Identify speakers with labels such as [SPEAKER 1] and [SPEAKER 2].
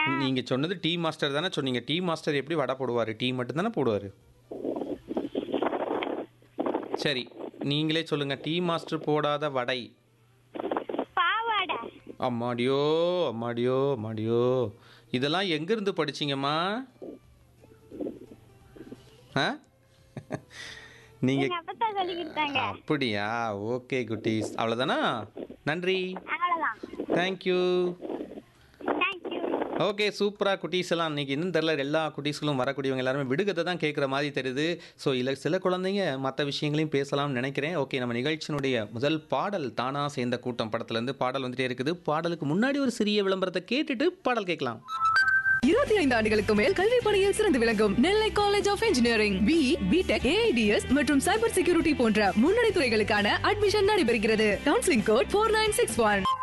[SPEAKER 1] நீங்க சொன்னது tea master தானே சொன்னீங்க டீ மாஸ்டர் எப்படி வடை போடுவாரு டீ மட்டும் தானே போடுவாரு சரி நீங்களே சொல்லுங்க டீ மாஸ்டர் போடாத வடை
[SPEAKER 2] பாவாடை
[SPEAKER 1] அம்மாடியோ அம்மாடியோ அம்மாடியோ இதெல்லாம் எங்கேருந்து படிச்சீங்கம்மா ஆ நீங்கள்
[SPEAKER 2] எங்க அப்பா தான் சொல்லி கொடுத்தாங்க
[SPEAKER 1] அப்படியா ஓகே குட்டீஸ் அவ்வளோதானா நன்றி
[SPEAKER 2] அவ்வளவுதான்
[SPEAKER 1] தேங்க்யூ
[SPEAKER 2] தேங்க்யூ
[SPEAKER 1] ஓகே சூப்பராக குட்டீஸ் எல்லாம் இன்னைக்கு இன்னும் தெரில எல்லா குட்டீஸ்களும் வரக்கூடியவங்க எல்லாருமே விடுகதை தான் கேட்குற மாதிரி தெரியுது ஸோ இல்லை சில குழந்தைங்க மற்ற விஷயங்களையும் பேசலாம்னு நினைக்கிறேன் ஓகே நம்ம நிகழ்ச்சியினுடைய முதல் பாடல் தானா சேர்ந்த கூட்டம் படத்துலேருந்து பாடல் வந்துட்டே இருக்குது பாடலுக்கு முன்னாடி ஒரு சிறிய விளம்பரத்தை கேட்டுட்டு பாடல் கேட்கலாம்
[SPEAKER 3] இருபத்தி ஐந்து ஆண்டுகளுக்கு மேல் கல்வி பணியில் சிறந்து விளங்கும் Nellai college of engineering B B Tech A I D S மற்றும் சைபர் செக்யூரிட்டி போன்ற முன்னணி துறைகளுக்கான அட்மிஷன் நடைபெறுகிறது counselling code four nine six one